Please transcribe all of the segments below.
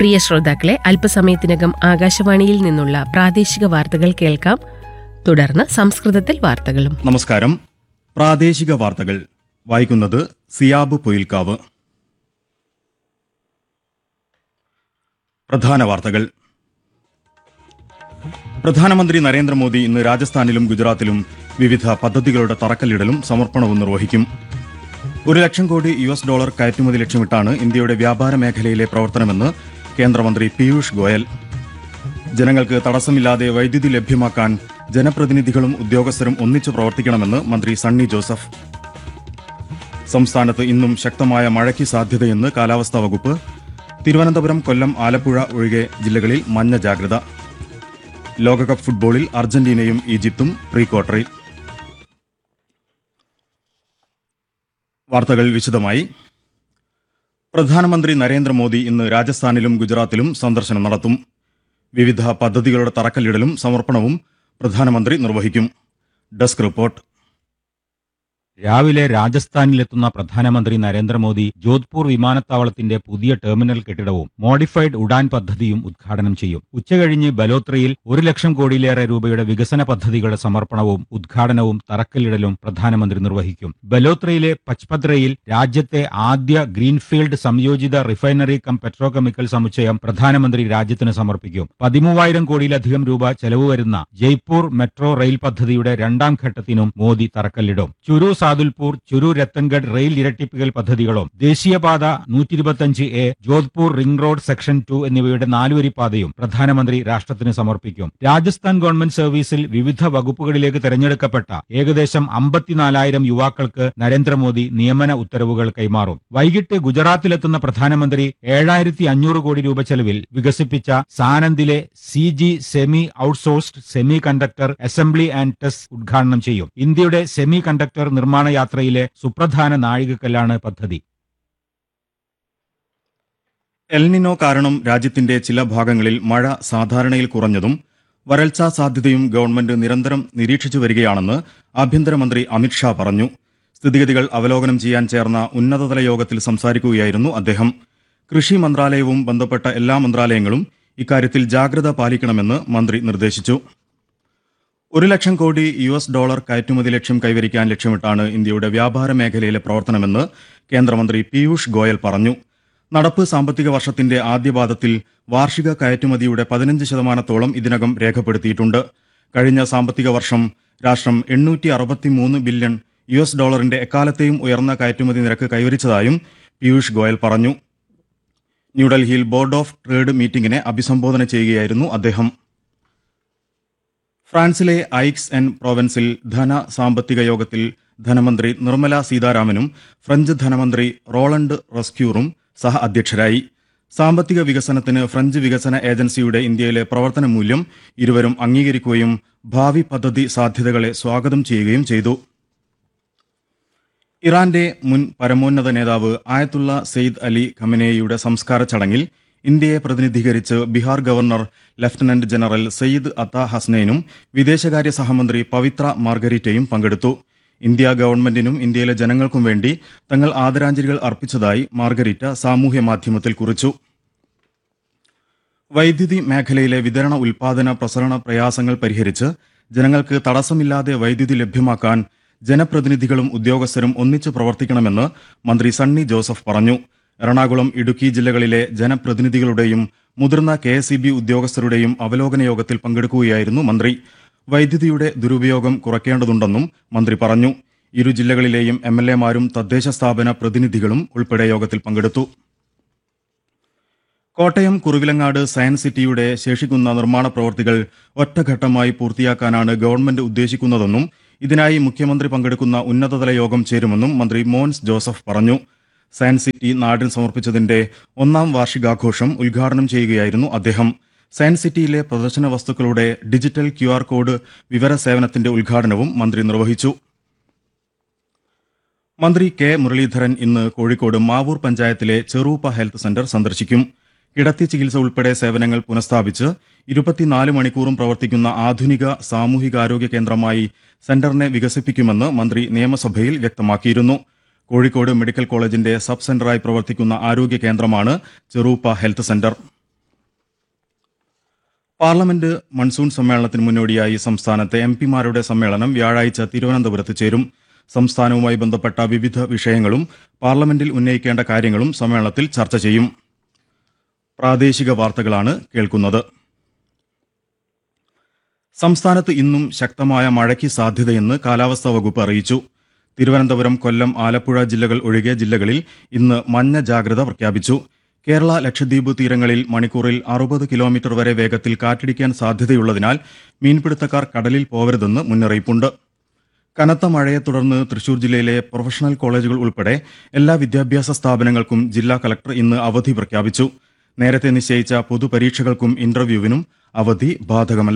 പ്രിയ ശ്രോതാക്കളെ അല്പസമയത്തിനകം ആകാശവാണിയിൽ നിന്നുള്ള പ്രാദേശിക വാർത്തകൾ കേൾക്കാം തുടർന്ന് സംസ്കൃതത്തിൽ വാർത്തകളും നമസ്കാരം പ്രാദേശിക വാർത്തകൾ വായിക്കുന്നത് സിയാബ് പൊയിൽക്കാവ് പ്രധാന വാർത്തകൾ പ്രധാനമന്ത്രി നരേന്ദ്രമോദി ഇന്ന് രാജസ്ഥാനിലും ഗുജറാത്തിലും വിവിധ പദ്ധതികളുടെ തറക്കല്ലിടലും സമർപ്പണവും നിർവഹിക്കും ഒരു ലക്ഷം കോടി യു എസ് ഡോളർ കയറ്റുമതി ലക്ഷ്യമിട്ടാണ് ഇന്ത്യയുടെ വ്യാപാര മേഖലയിലെ പ്രവർത്തനമെന്ന് കേന്ദ്രമന്ത്രി പീയൂഷ് ഗോയൽ ജനങ്ങൾക്ക് തടസ്സമില്ലാതെ വൈദ്യുതി ലഭ്യമാക്കാൻ ജനപ്രതിനിധികളും ഉദ്യോഗസ്ഥരും ഒന്നിച്ചു പ്രവർത്തിക്കണമെന്ന് മന്ത്രി സണ്ണി ജോസഫ് സംസ്ഥാനത്ത് ഇന്നും ശക്തമായ മഴയ്ക്ക് സാധ്യതയെന്ന് കാലാവസ്ഥാ വകുപ്പ് തിരുവനന്തപുരം കൊല്ലം ആലപ്പുഴ ഒഴികെ ജില്ലകളിൽ മഞ്ഞ ജാഗ്രത ലോകകപ്പ് ഫുട്ബോളിൽ അർജന്റീനയും ഈജിപ്തും പ്രീ ക്വാർട്ടറിൽ വാർത്തകൾ വിശദമായി പ്രധാനമന്ത്രി നരേന്ദ്രമോദി ഇന്ന് രാജസ്ഥാനിലും ഗുജറാത്തിലും സന്ദർശനം നടത്തും വിവിധ പദ്ധതികളുടെ തറക്കല്ലിടലും സമർപ്പണവും പ്രധാനമന്ത്രി നിർവഹിക്കും ഡെസ്ക് റിപ്പോർട്ട് രാവിലെ രാജസ്ഥാനിലെത്തുന്ന പ്രധാനമന്ത്രി നരേന്ദ്രമോദി ജോധ്പൂർ വിമാനത്താവളത്തിന്റെ പുതിയ ടെർമിനൽ കെട്ടിടവും മോഡിഫൈഡ് ഉഡാൻ പദ്ധതിയും ഉദ്ഘാടനം ചെയ്യും ഉച്ചകഴിഞ്ഞ് ബലോത്രയിൽ ഒരു ലക്ഷം കോടിയിലേറെ രൂപയുടെ വികസന പദ്ധതികളുടെ സമർപ്പണവും ഉദ്ഘാടനവും തറക്കല്ലിടലും പ്രധാനമന്ത്രി നിർവഹിക്കും ബലോത്രയിലെ പച്പദ്രയിൽ രാജ്യത്തെ ആദ്യ ഗ്രീൻഫീൽഡ് സംയോജിത റിഫൈനറി കം പെട്രോകെമിക്കൽ സമുച്ചയം പ്രധാനമന്ത്രി രാജ്യത്തിന് സമർപ്പിക്കും പതിമൂവായിരം കോടിയിലധികം രൂപ ചെലവ് വരുന്ന ജയ്പൂർ മെട്രോ റെയിൽ പദ്ധതിയുടെ രണ്ടാം ഘട്ടത്തിനും മോദി തറക്കല്ലിടും ചുരു സാദുൽപൂർ ചുരു രത്തൻഗഡ് റെയിൽ ഇരട്ടിപ്പിക്കൽ പദ്ധതികളും ദേശീയപാത നൂറ്റി ഇരുപത്തിയഞ്ച് A Jodhpur ring road section two എന്നിവയുടെ നാലുവരി പാതയും പ്രധാനമന്ത്രി രാഷ്ട്രത്തിന് സമർപ്പിക്കും രാജസ്ഥാൻ ഗവൺമെന്റ് സർവീസിൽ വിവിധ വകുപ്പുകളിലേക്ക് തെരഞ്ഞെടുക്കപ്പെട്ട ഏകദേശം അമ്പത്തിനാലായിരം യുവാക്കൾക്ക് നരേന്ദ്രമോദി നിയമന ഉത്തരവുകൾ കൈമാറും വൈകിട്ട് ഗുജറാത്തിലെത്തുന്ന പ്രധാനമന്ത്രി ഏഴായിരത്തി അഞ്ഞൂറ് കോടി രൂപ ചെലവിൽ വികസിപ്പിച്ച സാനന്ദിലെ C G semi outsourced semiconductor assembly and test ഉദ്ഘാടനം ചെയ്യും ഇന്ത്യയുടെ സെമി കണ്ടക്ടർ നിർമ്മാണ യാത്രയിലെ സുപ്രധാന നാഴികക്കല്ലാണ് പദ്ധതി എൽനിനോ കാരണം രാജ്യത്തിന്റെ ചില ഭാഗങ്ങളിൽ മഴ സാധാരണയിൽ കുറഞ്ഞതും വരൾച്ചാ സാധ്യതയും ഗവൺമെന്റ് നിരന്തരം നിരീക്ഷിച്ചു വരികയാണെന്ന് ആഭ്യന്തരമന്ത്രി അമിത്ഷാ പറഞ്ഞു സ്ഥിതിഗതികൾ അവലോകനം ചെയ്യാൻ ചേർന്ന ഉന്നതതല യോഗത്തിൽ സംസാരിക്കുകയായിരുന്നു അദ്ദേഹം കൃഷി മന്ത്രാലയവും ബന്ധപ്പെട്ട എല്ലാ മന്ത്രാലയങ്ങളും ഇക്കാര്യത്തിൽ ജാഗ്രത പാലിക്കണമെന്ന് മന്ത്രി നിർദ്ദേശിച്ചു ഒരു ലക്ഷം കോടി യു എസ് ഡോളർ കയറ്റുമതി ലക്ഷ്യം കൈവരിക്കാൻ ലക്ഷ്യമിട്ടാണ് ഇന്ത്യയുടെ വ്യാപാര മേഖലയിലെ പ്രവർത്തനമെന്ന് കേന്ദ്രമന്ത്രി പീയൂഷ് ഗോയൽ പറഞ്ഞു നടപ്പ് സാമ്പത്തിക വർഷത്തിന്റെ ആദ്യപാദത്തിൽ വാർഷിക കയറ്റുമതിയുടെ പതിനഞ്ച് ശതമാനത്തോളം ഇതിനകം രേഖപ്പെടുത്തിയിട്ടുണ്ട് കഴിഞ്ഞ സാമ്പത്തിക വർഷം രാഷ്ട്രം എണ്ണൂറ്റി അറുപത്തിമൂന്ന് ബില്യൺ യു എസ് ഡോളറിന്റെ എക്കാലത്തെയും ഉയർന്ന കയറ്റുമതി നിരക്ക് കൈവരിച്ചതായും പീയൂഷ് ഗോയൽ പറഞ്ഞു ന്യൂഡൽഹിയിൽ ബോർഡ് ഓഫ് ട്രേഡ് മീറ്റിംഗിനെ അഭിസംബോധന ചെയ്യുകയായിരുന്നു അദ്ദേഹം ഫ്രാൻസിലെ ഐക്സ് എൻ പ്രോവൻസിൽ ധന സാമ്പത്തിക യോഗത്തിൽ ധനമന്ത്രി നിർമ്മല സീതാരാമനും ഫ്രഞ്ച് ധനമന്ത്രി റോളണ്ട് റസ്ക്യൂറും സഹ അധ്യക്ഷരായി സാമ്പത്തിക വികസനത്തിന് ഫ്രഞ്ച് വികസന ഏജൻസിയുടെ ഇന്ത്യയിലെ പ്രവർത്തന മൂല്യം ഇരുവരും അംഗീകരിക്കുകയും ഭാവി പദ്ധതി സാധ്യതകളെ സ്വാഗതം ചെയ്യുകയും ചെയ്തു ഇറാന്റെ മുൻ പരമോന്നത നേതാവ് ആയത്തുള്ള സെയ്ദ് അലി ഖമനേയുടെ സംസ്കാര ചടങ്ങിൽ ഇന്ത്യയെ പ്രതിനിധീകരിച്ച് Bihar governor lieutenant general Syed Ata ഹസ്നൈനും വിദേശകാര്യ സഹമന്ത്രി പവിത്ര മാർഗരിറ്റയും പങ്കെടുത്തു ഇന്ത്യ ഗവൺമെന്റിനും ഇന്ത്യയിലെ ജനങ്ങൾക്കും വേണ്ടി തങ്ങൾ ആദരാഞ്ജലികൾ അർപ്പിച്ചതായി മാർഗരിറ്റ സാമൂഹ്യ മാധ്യമത്തിൽ കുറിച്ചു വൈദ്യുതി മേഖലയിലെ വിതരണ ഉൽപാദന പ്രസരണ പ്രയാസങ്ങൾ പരിഹരിച്ച് ജനങ്ങൾക്ക് തടസ്സമില്ലാതെ വൈദ്യുതി ലഭ്യമാക്കാൻ ജനപ്രതിനിധികളും ഉദ്യോഗസ്ഥരും ഒന്നിച്ചു പ്രവർത്തിക്കണമെന്ന് മന്ത്രി സണ്ണി ജോസഫ് പറഞ്ഞു എറണാകുളം ഇടുക്കി ജില്ലകളിലെ ജനപ്രതിനിധികളുടെയും മുതിർന്ന കെ ഉദ്യോഗസ്ഥരുടെയും അവലോകന യോഗത്തിൽ പങ്കെടുക്കുകയായിരുന്നു മന്ത്രി വൈദ്യുതിയുടെ ദുരുപയോഗം കുറയ്ക്കേണ്ടതുണ്ടെന്നും മന്ത്രി പറഞ്ഞു ഇരു ജില്ലകളിലെയും എം എൽ എമാരും തദ്ദേശ സ്ഥാപന പ്രതിനിധികളും ഉൾപ്പെടെ യോഗത്തിൽ പങ്കെടുത്തു കോട്ടയം കുറുവിലങ്ങാട് സയൻസ് സിറ്റിയുടെ ശേഷിക്കുന്ന നിർമ്മാണ പ്രവൃത്തികൾ ഒറ്റഘട്ടമായി പൂർത്തിയാക്കാനാണ് ഗവൺമെന്റ് ഉദ്ദേശിക്കുന്നതെന്നും ഇതിനായി മുഖ്യമന്ത്രി പങ്കെടുക്കുന്ന ഉന്നതതല യോഗം ചേരുമെന്നും മന്ത്രി മോൻസ് ജോസഫ് പറഞ്ഞു സയൻസ് സിറ്റി നാടിന് സമർപ്പിച്ചതിന്റെ ഒന്നാം വാർഷികാഘോഷം ഉദ്ഘാടനം ചെയ്യുകയായിരുന്നു അദ്ദേഹം സയൻസ് സിറ്റിയിലെ പ്രദർശന വസ്തുക്കളുടെ ഡിജിറ്റൽ ക്യു ആർ കോഡ് വിവര സേവനത്തിന്റെ ഉദ്ഘാടനവും മന്ത്രി നിർവഹിച്ചു മന്ത്രി കെ മുരളീധരൻ ഇന്ന് കോഴിക്കോട് മാവൂർ പഞ്ചായത്തിലെ ചെറൂപ്പ ഹെൽത്ത് സെന്റർ സന്ദർശിക്കും കിടത്തി ചികിത്സ ഉൾപ്പെടെ സേവനങ്ങൾ പുനഃസ്ഥാപിച്ച് ഇരുപത്തിനാല് മണിക്കൂറും പ്രവർത്തിക്കുന്ന ആധുനിക സാമൂഹികാരോഗ്യ കേന്ദ്രമായി സെന്ററിനെ വികസിപ്പിക്കുമെന്ന് മന്ത്രി നിയമസഭയിൽ വ്യക്തമാക്കിയിരുന്നു കോഴിക്കോട് മെഡിക്കൽ കോളേജിന്റെ സബ് സെന്ററായി പ്രവർത്തിക്കുന്ന ആരോഗ്യ കേന്ദ്രമാണ് Cheruppa health centre parliament monsoon സമ്മേളനത്തിന് മുന്നോടിയായി സംസ്ഥാനത്തെ എം പിമാരുടെ സമ്മേളനം വ്യാഴാഴ്ച തിരുവനന്തപുരത്ത് ചേരും സംസ്ഥാനവുമായി ബന്ധപ്പെട്ട വിവിധ വിഷയങ്ങളും പാർലമെന്റിൽ ഉന്നയിക്കേണ്ട കാര്യങ്ങളും സമ്മേളനത്തിൽ ചർച്ച ചെയ്യും പ്രാദേശിക വാർത്തകളാണ് കേൾക്കുന്നത് സംസ്ഥാനത്ത് ഇന്നും ശക്തമായ മഴയ്ക്ക് സാധ്യതയെന്ന് കാലാവസ്ഥാ വകുപ്പ് അറിയിച്ചു തിരുവനന്തപുരം കൊല്ലം ആലപ്പുഴ ജില്ലകൾ ഒഴികെ ജില്ലകളിൽ ഇന്ന് മഞ്ഞ ജാഗ്രത പ്രഖ്യാപിച്ചു കേരള ലക്ഷദ്വീപ് തീരങ്ങളിൽ മണിക്കൂറിൽ അറുപത് കിലോമീറ്റർ വരെ വേഗത്തിൽ കാറ്റിടിക്കാൻ സാധ്യതയുള്ളതിനാൽ മീൻപിടുത്തക്കാർ കടലിൽ പോവരുതെന്ന് മുന്നറിയിപ്പുണ്ട് കനത്ത മഴയെ തുടർന്ന് തൃശൂർ ജില്ലയിലെ പ്രൊഫഷണൽ കോളേജുകൾ ഉൾപ്പെടെ എല്ലാ വിദ്യാഭ്യാസ സ്ഥാപനങ്ങൾക്കും ജില്ലാ കളക്ടർ ഇന്ന് അവധി പ്രഖ്യാപിച്ചു നേരത്തെ നിശ്ചയിച്ച പൊതുപരീക്ഷകൾക്കും ഇന്റർവ്യൂവിനും അവധി ബാധകമല്ല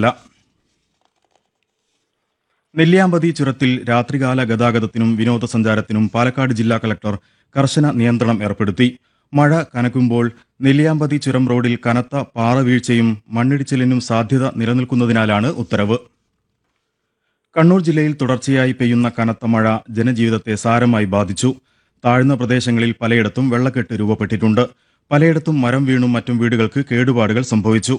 നെല്ലിയാമ്പതി ചുരത്തിൽ രാത്രികാല ഗതാഗതത്തിനും വിനോദസഞ്ചാരത്തിനും പാലക്കാട് ജില്ലാ കളക്ടർ കർശന നിയന്ത്രണം ഏർപ്പെടുത്തി മഴ കനക്കുമ്പോൾ നെല്ലിയാമ്പതി ചുരം റോഡിൽ കനത്ത പാറവീഴ്ചയും മണ്ണിടിച്ചിലിനും സാധ്യത നിലനിൽക്കുന്നതിനാലാണ് ഉത്തരവ് കണ്ണൂർ ജില്ലയിൽ തുടർച്ചയായി പെയ്യുന്ന കനത്ത മഴ ജനജീവിതത്തെ സാരമായി ബാധിച്ചു താഴ്ന്ന പ്രദേശങ്ങളിൽ പലയിടത്തും വെള്ളക്കെട്ട് രൂപപ്പെട്ടിട്ടുണ്ട് പലയിടത്തും മരം വീണും മറ്റും വീടുകൾക്ക് കേടുപാടുകൾ സംഭവിച്ചു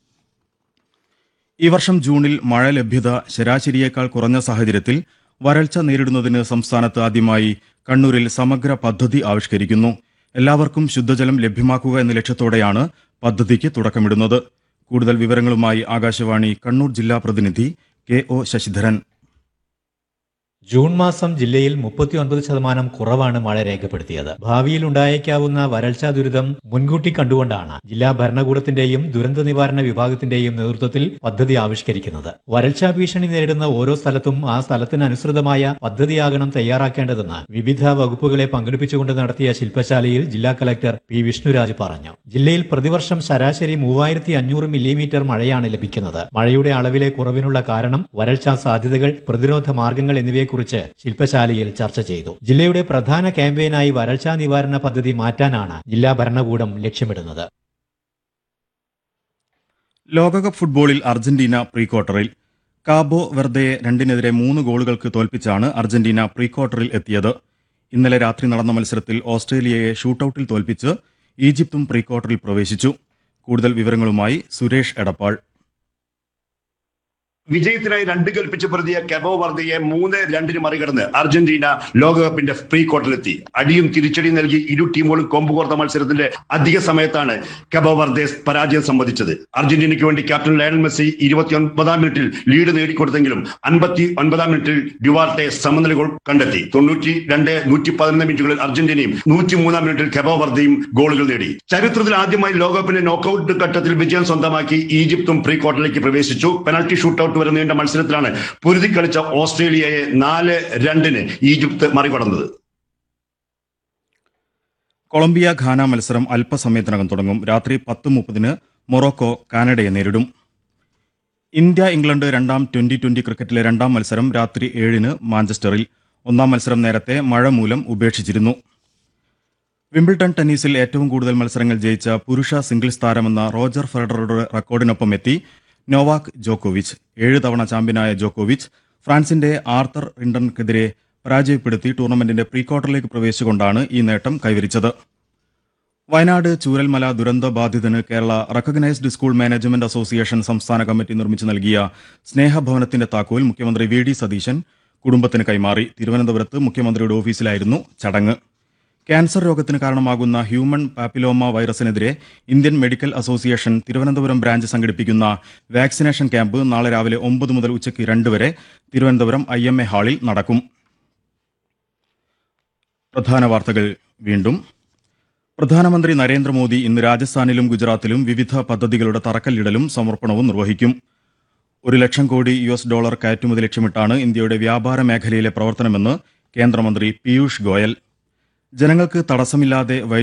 ഈ വർഷം ജൂണിൽ മഴ ലഭ്യത ശരാശരിയേക്കാൾ കുറഞ്ഞ സാഹചര്യത്തിൽ വരൾച്ച നേരിടുന്നതിന് സംസ്ഥാനത്ത് ആദ്യമായി കണ്ണൂരിൽ സമഗ്ര പദ്ധതി ആവിഷ്കരിക്കുന്നു എല്ലാവർക്കും ശുദ്ധജലം ലഭ്യമാക്കുക എന്ന ലക്ഷ്യത്തോടെയാണ് പദ്ധതിക്ക് തുടക്കമിടുന്നത് കൂടുതൽ വിവരങ്ങളുമായി ആകാശവാണി കണ്ണൂർ ജില്ലാ പ്രതിനിധി കെ ഒ ശശിധരൻ ജൂൺ മാസം ജില്ലയിൽ മുപ്പത്തിയൊൻപത് ശതമാനം കുറവാണ് മഴ രേഖപ്പെടുത്തിയത് ഭാവിയിൽ ഉണ്ടായേക്കാവുന്ന വരൾച്ചാ ദുരിതം മുൻകൂട്ടി കണ്ടുകൊണ്ടാണ് ജില്ലാ ഭരണകൂടത്തിന്റെയും ദുരന്ത നിവാരണ വിഭാഗത്തിന്റെയും നേതൃത്വത്തിൽ പദ്ധതി ആവിഷ്കരിക്കുന്നത് വരൾച്ചാ ഭീഷണി നേരിടുന്ന ഓരോ സ്ഥലത്തും ആ സ്ഥലത്തിന് അനുസൃതമായ പദ്ധതിയാകണം തയ്യാറാക്കേണ്ടതെന്ന് വിവിധ വകുപ്പുകളെ പങ്കെടുപ്പിച്ചുകൊണ്ട് നടത്തിയ ശില്പശാലയിൽ ജില്ലാ കലക്ടർ പി വിഷ്ണുരാജ് പറഞ്ഞു ജില്ലയിൽ പ്രതിവർഷം ശരാശരി മൂവായിരത്തി അഞ്ഞൂറ് മില്ലിമീറ്റർ മഴയാണ് ലഭിക്കുന്നത് മഴയുടെ അളവിലെ കുറവിനുള്ള കാരണം വരൾച്ചാ സാധ്യതകൾ പ്രതിരോധ മാർഗങ്ങൾ എന്നിവയെക്കുറിച്ച് ശില്പശാലയിൽ ചർച്ച ചെയ്തു ജില്ലയുടെ പ്രധാന ക്യാമ്പയിനായി വരൾച്ചാ നിവാരണ പദ്ധതി മാറ്റാനാണ് ജില്ലാ ഭരണകൂടം ലക്ഷ്യമിടുന്നത് ലോകകപ്പ് ഫുട്ബോളിൽ അർജന്റീന പ്രീ ക്വാർട്ടറിൽ കാബോ വെർദയെ രണ്ടിനെതിരെ മൂന്ന് ഗോളുകൾക്ക് തോൽപ്പിച്ചാണ് അർജന്റീന പ്രീ ക്വാർട്ടറിൽ എത്തിയത് ഇന്നലെ രാത്രി നടന്ന മത്സരത്തിൽ ഓസ്ട്രേലിയയെ ഷൂട്ടൌട്ടിൽ തോൽപ്പിച്ച് ഈജിപ്തും പ്രീ ക്വാർട്ടറിൽ പ്രവേശിച്ചു കൂടുതൽ വിവരങ്ങളുമായി സുരേഷ് എടപ്പാൾ വിജയത്തിനായി രണ്ട് കൽപ്പിച്ച് പ്രതിയ കെബോ വർദ്ധയെ മൂന്ന് രണ്ടിന് മറികടന്ന് അർജന്റീന ലോകകപ്പിന്റെ പ്രീ ക്വാർട്ടറിലെത്തി അടിയും തിരിച്ചടിയും നൽകി ഇരു ടീമുകളും കൊമ്പ് കോർത്ത മത്സരത്തിന്റെ അധിക സമയത്താണ് കെബോ വർദ്ദേ പരാജയം സംബന്ധിച്ചത് അർജന്റീനയ്ക്ക് വേണ്ടി ക്യാപ്റ്റൻ ലയണൽ മെസ്സി ഇരുപത്തി ഒൻപതാം മിനിറ്റിൽ ലീഡ് നേടിക്കൊടുത്തെങ്കിലും അൻപത്തി ഒൻപതാം മിനിറ്റിൽ ഡ്യുവാർട്ടെ സമനില ഗോൾ കണ്ടെത്തി തൊണ്ണൂറ്റി രണ്ട് നൂറ്റി പതിനൊന്ന് മിനിറ്റുകളിൽ അർജന്റീനയും നൂറ്റി മൂന്നാം മിനിറ്റിൽ കെബോ വർദ്ധയും ഗോളുകൾ നേടി ചരിത്രത്തിൽ ആദ്യമായി ലോകകപ്പിന്റെ നോക്കൌട്ട് ഘട്ടത്തിൽ വിജയം സ്വന്തമാക്കി ഈജിപ്തും പ്രീ ക്വാർട്ടറിലേക്ക് പ്രവേശിച്ചു പെനൽറ്റി ഷൂട്ടൌട്ട് വരെ നീണ്ട മത്സരത്തിലാണ് പൊരുതി കളിച്ച ഓസ്ട്രേലിയയെ നാല് രണ്ടിന് ഈജിപ്ത് മറികടന്നത് കൊളംബിയ ഘാന മത്സരം അല്പസമയത്തിനകം തുടങ്ങും രാത്രി പത്ത് മുപ്പതിന് മൊറോക്കോ കാനഡയെ നേരിടും ഇന്ത്യ ഇംഗ്ലണ്ട് രണ്ടാം ട്വന്റി ട്വന്റി ക്രിക്കറ്റിലെ രണ്ടാം മത്സരം രാത്രി ഏഴിന് മാഞ്ചസ്റ്ററിൽ ഒന്നാം മത്സരം നേരത്തെ മഴ മൂലം ഉപേക്ഷിച്ചിരുന്നു വിംബിൾട്ടൺ ടെന്നീസിൽ ഏറ്റവും കൂടുതൽ മത്സരങ്ങൾ ജയിച്ച പുരുഷ സിംഗിൾസ് താരമെന്ന റോജർ ഫെഡററുടെ റെക്കോർഡിനൊപ്പം എത്തി നോവാക് ജോക്കോവിച്ച് ഏഴ് തവണ ചാമ്പ്യനായ ജോക്കോവിച്ച് ഫ്രാൻസിന്റെ ആർത്തർ റിണ്ടർക്കെതിരെ പരാജയപ്പെടുത്തി ടൂർണമെന്റിന്റെ പ്രീ ക്വാർട്ടറിലേക്ക് പ്രവേശിച്ചുകൊണ്ടാണ് ഈ നേട്ടം കൈവരിച്ചത് വയനാട് ചൂരൽമല ദുരന്ത ബാധിതന് Kerala recognised school management association സംസ്ഥാന കമ്മിറ്റി നിർമ്മിച്ചു നൽകിയ സ്നേഹഭവനത്തിന്റെ താക്കോൽ മുഖ്യമന്ത്രി വി ഡി സതീശൻ കുടുംബത്തിന് കൈമാറി തിരുവനന്തപുരത്ത് മുഖ്യമന്ത്രിയുടെ ഓഫീസിലായിരുന്നു ചടങ്ങ് ക്യാൻസർ രോഗത്തിന് കാരണമാകുന്ന ഹ്യൂമൺ പാപ്പിലോമ വൈറസിനെതിരെ Indian medical association Thiruvananthapuram branch സംഘടിപ്പിക്കുന്ന വാക്സിനേഷൻ ക്യാമ്പ് നാളെ രാവിലെ ഒമ്പത് മുതൽ ഉച്ചയ്ക്ക് രണ്ട് വരെ തിരുവനന്തപുരം ഐ എം എ ഹാളിൽ നടക്കും പ്രധാന വാർത്തകൾ വീണ്ടും പ്രധാനമന്ത്രി നരേന്ദ്രമോദി ഇന്ന് രാജസ്ഥാനിലും ഗുജറാത്തിലും വിവിധ പദ്ധതികളുടെ തറക്കല്ലിടലും സമർപ്പണവും നിർവഹിക്കും ഒരു ലക്ഷം കോടി യു എസ് ഡോളർ കയറ്റുമതി ലക്ഷ്യമിട്ടാണ് ഇന്ത്യയുടെ വ്യാപാര മേഖലയിലെ പ്രവർത്തനമെന്ന് കേന്ദ്രമന്ത്രി പീയൂഷ് ഗോയൽ ജനങ്ങൾക്ക് തടസ്സമില്ലാതെ വൈ